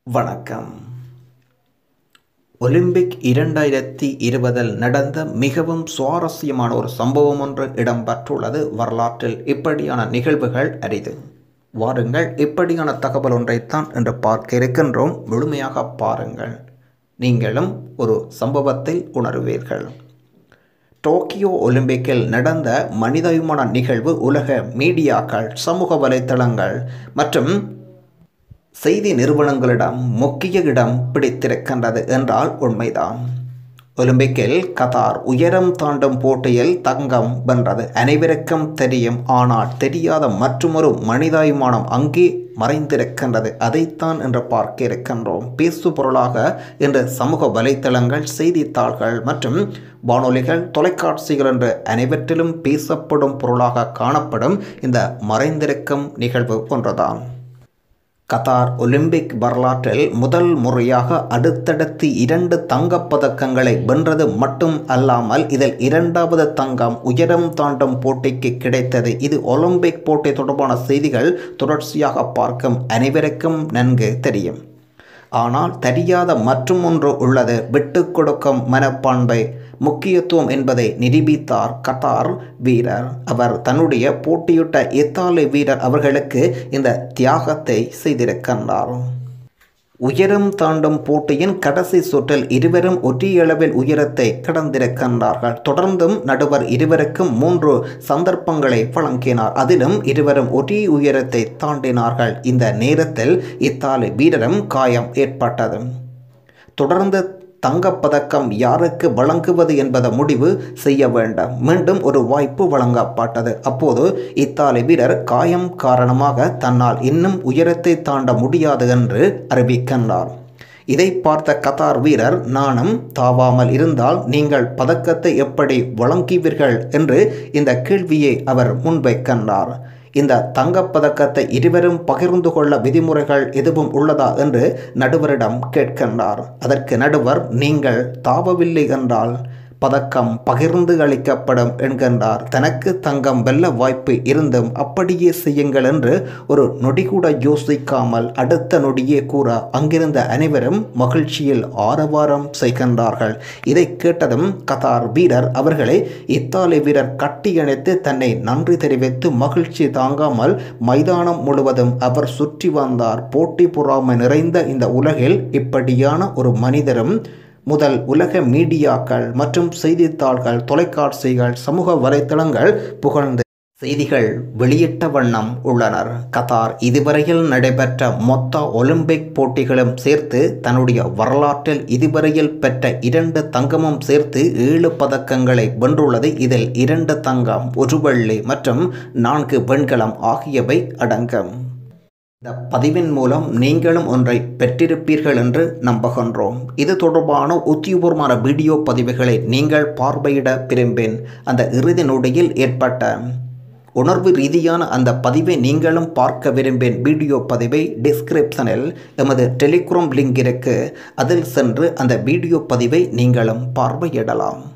வணக்கம் ஒலிம்பிக் இரண்டாயிரத்தி இருபதில் நடந்த மிகவும் சுவாரஸ்யமான ஒரு சம்பவம் ஒன்று இடம்பெற்றுள்ளது வரலாற்றில் இப்படியான நிகழ்வுகள் அரிது வாருங்கள் இப்படியான தகவல் ஒன்றைத்தான் என்று பார்க்க இருக்கின்றோம் முழுமையாக பாருங்கள் நீங்களும் ஒரு சம்பவத்தை உணர்வீர்கள் டோக்கியோ ஒலிம்பிக்கில் நடந்த மனிதாபிமான நிகழ்வு உலக மீடியாக்கள் சமூக வலைத்தளங்கள் மற்றும் செய்தி நிறுவனங்களிடம் முக்கிய இடம் பிடித்திருக்கின்றது என்றால் உண்மைதான் ஒலிம்பிக்கில் கத்தார் உயரம் தாண்டும் போட்டியில் தங்கம் வென்றது அனைவருக்கும் தெரியும் ஆனால் தெரியாத மற்றொரு மனிதாபிமானம் அங்கே மறைந்திருக்கின்றது அதைத்தான் என்று பார்க்க இருக்கின்றோம் பேசு பொருளாக இன்று சமூக வலைத்தளங்கள் செய்தித்தாள்கள் மற்றும் வானொலிகள் தொலைக்காட்சிகள் என்று அனைவற்றிலும் பேசப்படும் பொருளாக காணப்படும் இந்த மறைந்திருக்கும் நிகழ்வு ஒன்றுதான் கத்தார் ஒலிம்பிக் வரலாற்றில் முதல் முறையாக அடுத்தடுத்து இரண்டு தங்கப்பதக்கங்களை வென்றது மட்டும் அல்லாமல் இதில் இரண்டாவது தங்கம் உயரம் தாண்டும் போட்டிக்கு கிடைத்தது இது ஒலிம்பிக் போட்டி தொடர்பான செய்திகள் தொடர்ச்சியாக பார்க்கும் அனைவருக்கும் நன்கு தெரியும் ஆனால் தெரியாத மற்றும் ஒன்று உள்ளது விட்டு கொடுக்கும் மனப்பான்மை முக்கியத்துவம் என்பதை நிரூபித்தார் கத்தார் வீரர் அவர் தன்னுடைய போட்டியிட்ட இத்தாலி வீரர் அவர்களுக்கு இந்த தியாகத்தை செய்திருக்கின்றார் உயரம் தாண்டும் போட்டியின் கடைசி சுற்றில் இருவரும் ஒரே அளவில் உயரத்தை கடந்திருக்கின்றார்கள் தொடர்ந்தும் நடுவர் இருவருக்கும் மூன்று சந்தர்ப்பங்களை வழங்கினார் அதிலும் இருவரும் ஒரே உயரத்தை தாண்டினார்கள் இந்த நேரத்தில் இத்தாலி வீரரும் காயம் ஏற்பட்டது தொடர்ந்து தங்கப்பதக்கம் யாருக்கு வழங்குவது என்பதை முடிவு செய்ய வேண்டும் மீண்டும் ஒரு வாய்ப்பு வழங்கப்பட்டது அப்போது இத்தாலி வீரர் காயம் காரணமாக தன்னால் இன்னும் உயரத்தை தாண்ட முடியாது என்று அறிவிக்கின்றார் இதை பார்த்த கத்தார் வீரர் நானும் தாவாமல் இருந்தால் நீங்கள் பதக்கத்தை எப்படி வழங்குவீர்கள் என்று இந்த கேள்வியை அவர் முன்வைக்கின்றார் இந்த தங்கப்பதக்கத்தை இருவரும் பகிர்ந்து கொள்ள விதிமுறைகள் எதுவும் உள்ளதா என்று நடுவரிடம் கேட்கின்றார் அதற்கு நடுவர் நீங்கள் தாவவில்லை என்றால் பதக்கம் பகிர்ந்து அளிக்கப்படும் என்கின்றார் தனக்கு தங்கம் வெல்ல வாய்ப்பு இருந்தும் அப்படியே செய்யுங்கள் என்று ஒரு நொடி கூட யோசிக்காமல் அடுத்த நொடியே கூற அங்கிருந்த அனைவரும் மகிழ்ச்சியில் ஆரவாரம் செய்கின்றார்கள் இதை கேட்டதும் கத்தார் வீரர் அவர்களை இத்தாலி வீரர் கட்டியணைத்து தன்னை நன்றி தெரிவித்து மகிழ்ச்சி தாங்காமல் மைதானம் முழுவதும் அவர் சுற்றி வந்தார் போட்டி பொறாமை நிறைந்த இந்த உலகில் இப்படியான ஒரு மனிதரும் முதல் உலக மீடியாக்கள் மற்றும் செய்தித்தாள்கள் தொலைக்காட்சிகள் சமூக வலைத்தளங்கள் புகழ்ந்து செய்திகள் வெளியிட்ட வண்ணம் உள்ளனர் கத்தார் இதுவரையில் நடைபெற்ற மொத்த ஒலிம்பிக் போட்டிகளும் சேர்த்து தன்னுடைய வரலாற்றில் இதுவரையில் பெற்ற இரண்டு தங்கமும் சேர்த்து ஏழு பதக்கங்களை வென்றுள்ளது இதில் இரண்டு தங்கம் ஒரு வெள்ளி மற்றும் நான்கு வெண்கலம் ஆகியவை அடங்கும் இந்த பதிவின் மூலம் நீங்களும் ஒன்றை பெற்றிருப்பீர்கள் என்று நம்புகின்றோம் இது தொடர்பான உத்தியபூர்வமான வீடியோ பதிவுகளை நீங்கள் பார்வையிட விரும்பேன் அந்த இறுதி நொடியில் ஏற்பட்ட உணர்வு ரீதியான அந்த பதிவை நீங்களும் பார்க்க விரும்பேன் வீடியோ பதிவை டிஸ்கிரிப்ஷனில் எமது டெலிகிராம் லிங்க் இருக்கு அதில் சென்று அந்த வீடியோ பதிவை நீங்களும் பார்வையிடலாம்